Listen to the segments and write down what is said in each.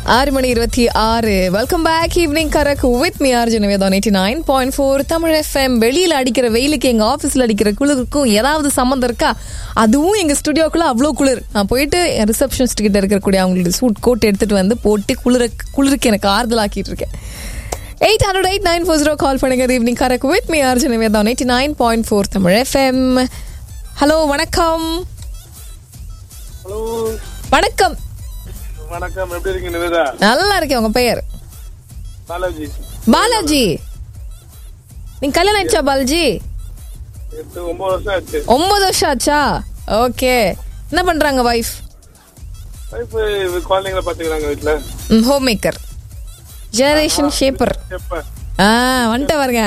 ஆறு மணி இருபத்தி ஆறு வெல்கம் பேக் ஈவினிங் கரக் வித் மீ ஆர் ஜனவேதா eighty nine point four Tamil FM வெளியில் அடிக்கிற வெயிலுக்கு எங்கள் ஆஃபீஸில் அடிக்கிற குளிருக்கும் ஏதாவது சம்மந்தம் இருக்கா அதுவும் எங்கள் ஸ்டுடியோக்குள்ளே அவ்வளோ குளிர் நான் போயிட்டு ரிசப்ஷனிஸ்ட் கிட்ட இருக்கக்கூடிய அவங்களுடைய சூட் கோட் எடுத்துட்டு வந்து போட்டு குளிர குளிருக்கு எனக்கு ஆறுதலாக்கிட்டு இருக்கேன் eight hundred eight nine four zero call பண்ணுங்க ஈவினிங் கரக் வித் மீ ஆர் ஜனவேதா eighty nine point four Tamil FM hello வணக்கம் ஹலோ வணக்கம் வணக்கம் எப்படி இருக்கீங்க நிவேதா நல்லா இருக்கேன் உங்க பெயர் பாலாஜி பாலாஜி நீங்க கல்யாணம் ஆயிடுச்சா பாலாஜி எட்டு ஒன்பது வருஷம் ஆச்சு ஒன்பது வருஷம் ஆச்சா ஓகே என்ன பண்றாங்க வைஃப் இப்ப குழந்தைங்கள பாத்துக்கிறாங்க வீட்டுல ஹோம் மேக்கர் ஜெனரேஷன் ஷேப்பர் எப்ப ஆ வந்துட்ட பாருங்க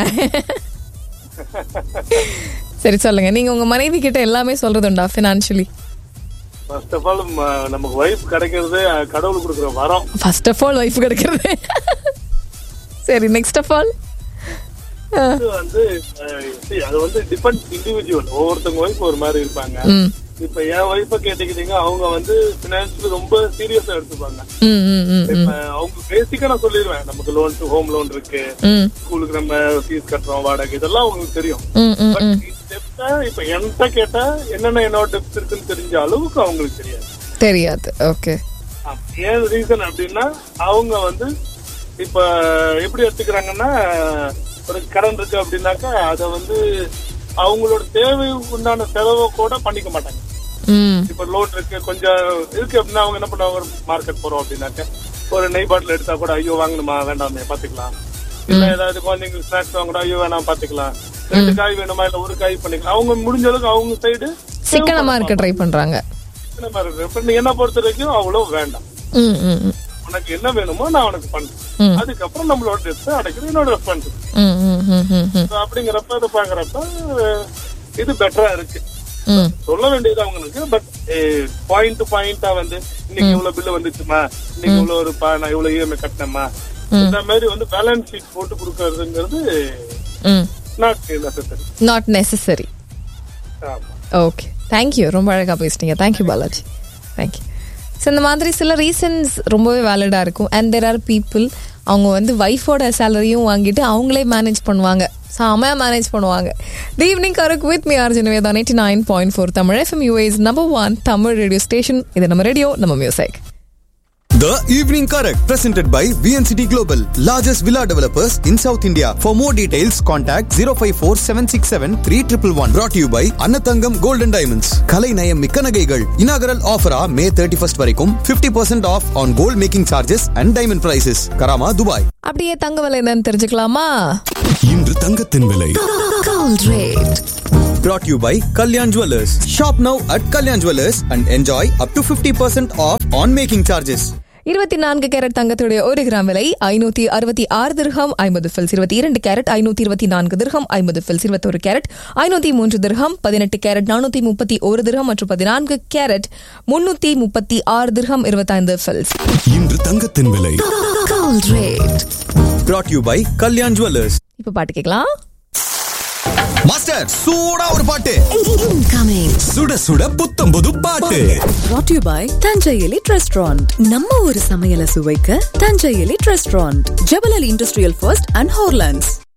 சரி சொல்லுங்க நீங்க உங்க மனைவி கிட்ட எல்லாமே சொல்றது உண்டா ஃபினான்ஷியலி ஃபர்ஸ்ட் ஆஃப் ஆல் நமக்கு ஒய்ஃப் கிடைக்கிறது அஹ், கடவுள் கொடுக்குற வரம் ஃபர்ஸ்ட் ஆஃப் ஆல் ஒய்ஃப் கிடைக்கிறது சரி நெக்ஸ்ட் ஆஃப் ஆல் இது வந்து அஹ், see, அது வந்து டிபெண்ட் இண்டிவிஜுவல் ஒவ்வொருத்தவங்க ஒய்ஃப் ஒரு மாதிரி இருப்பாங்க ம் இப்ப என் ஒய்ஃப கேட்டுக்கிட்டீங்க அவங்க வந்து பினான்சியல் ரொம்ப சீரியஸா எடுத்துப்பாங்க ம் ம் ம் இப்ப அவங்க பேசிக்கா நான் சொல்லிடுவேன் நமக்கு லோன் ஹோம் லோன் இருக்கு ம் ஸ்கூலுக்கு நம்ம ஃபீஸ் கட்டுறோம் வாடகை இதெல்லாம் அவங்களுக்கு தெரியும் ம் ம் பட் ம் டெப்தா இப்ப என்கிட்ட கேட்டா என்னென்ன என்னோட டெப்த் இருக்குன்னு தெரிஞ்ச அளவுக்கு அவங்களுக்கு தெரியாது தெரியாது ஓகே ஆ, ஏன் ரீசன் அப்படின்னா அவங்க வந்து இப்ப எப்படி எடுத்துக்கிறாங்கன்னா ஒரு கடன் இருக்கு அப்படின்னாக்கா அத வந்து அவங்களோட தேவை உண்டான செலவை கூட பண்ணிக்க மாட்டாங்க ம் இப்ப லோன் இருக்கு கொஞ்சம் இருக்கு அப்படின்னா அவங்க என்ன பண்ணுவாங்க மார்க்கெட் போறோம் அப்படின்னாக்க ஒரு நெய் பாட்டில் எடுத்தா கூட ஐயோ வாங்கணுமா வேண்டாமே பாத்துக்கலாம் இல்ல ஏதாவது குழந்தைங்களுக்கு ஸ்நாக்ஸ் வாங்கணும் ஐயோ வேணாம் பாத்துக்கலாம் ரெண்டு காய் வேணுமா இல்ல ஒரு காய் பண்ணிக்கலாம் அவங்க முடிஞ்ச அளவுக்கு அவங்க சைடு சிக்கனமா இருக்க ட்ரை பண்றாங்க இப்ப நீ என்ன பொறுத்த வரைக்கும் அவ்வளவு வேண்டாம் ம் ம் ம் உனக்கு என்ன வேணுமோ நான் உனக்கு ம். பண்றேன் அதுக்கப்புறம் நம்மளோட டெஸ்ட் அடைக்கிறது என்னோட ரெஸ்பான்ஸ் ம் ம் ம் ம் ம் அப்படிங்கிறப்ப இதை பாக்குறப்ப அஹ், இது பெட்டரா இருக்கு ம் சொல்ல வேண்டியது அவங்களுக்கு பட் பாயிண்ட் டு பாயிண்டா வந்து இன்னைக்கு இவ்வளவு பில்லு வந்துச்சுமா இன்னைக்கு இவ்வளவு ஒரு பா- நான் இவ்வளவு இஎம்ஐ கட்டினேமா இந்த மாதிரி வந்து பேலன்ஸ் ஷீட் போட்டு கொடுக்கறதுங்கிறது ம் not necessary not necessary okay thank you ரொம்ப அழகாக பேசிட்டீங்க தேங்க்யூ பாலாஜி தேங்க்யூ ஸோ இந்த மாதிரி சில ரீசன்ஸ் ரொம்பவே வேலிடாக இருக்கும் அண்ட் தெர் ஆர் பீப்புள் அவங்க வந்து ஒய்ஃபோட சேலரியும் வாங்கிட்டு அவங்களே மேனேஜ் பண்ணுவாங்க செமையாக மேனேஜ் பண்ணுவாங்க தி ஈவினிங் கருக்கு வித் மீ ஆர்ஜன் வேதா ninety nine point four Tamil FM UAE number one Tamil radio station இது நம்ம ரேடியோ நம்ம music The Evening Correct, presented by VNCT Global, largest villa developers in South India. For more details, contact 054 767 3111. Brought to you by Annathangam Gold and Diamonds. Kalai Nayam Mikka Nagaigal. Inaugural offer ah May 31st வரைக்கும் 50% off on gold making charges and diamond prices. Karama, Dubai. அப்படியே தங்க விலை என்னன்னு தெரிஞ்சுக்கலாமா இன்று தங்கத்தின் விலை Gold rate. Brought to you by Kalyan Jewelers. Shop now at Kalyan Jewelers and enjoy up to 50% off on making charges. இருபத்தி நான்கு கேரட் தங்கத்துடைய ஒரு கிராம் விலை ஐநூத்தி அறுபத்தி ஆறு திர்ஹம் ஐம்பது ஃபில்ஸ் இருபத்தி இரண்டு கேரட் ஐநூத்தி இருபத்தி நான்கு திர்ஹம் ஐம்பது ஃபில்ஸ் இருபத்தொரு கேரட் ஐநூத்தி மூன்று திர்ஹம் பதினெட்டு கேரட் நானூத்தி முப்பத்தி ஒரு திர்ஹம் மற்றும் பதினான்கு கேரட் முன்னூத்தி முப்பத்தி ஆறு திர்ஹம் இருபத்தைந்து ஃபில்ஸ் இன்று தங்கத்தின் விலை Brought to you by Kalyan Jewelers. இப்ப பாட்டு கேட்கலாம் மாஸ்டர் சூடா ஒரு பாட்டு Incoming. சுட சுட புத்தம் புது பாட்டு Brought to you by Thanjai elite restaurant நம்ம ஒரு சமையல சுவைக்க Thanjai elite restaurant Jebel Ali industrial first and ஹோர்லாண்ட்ஸ்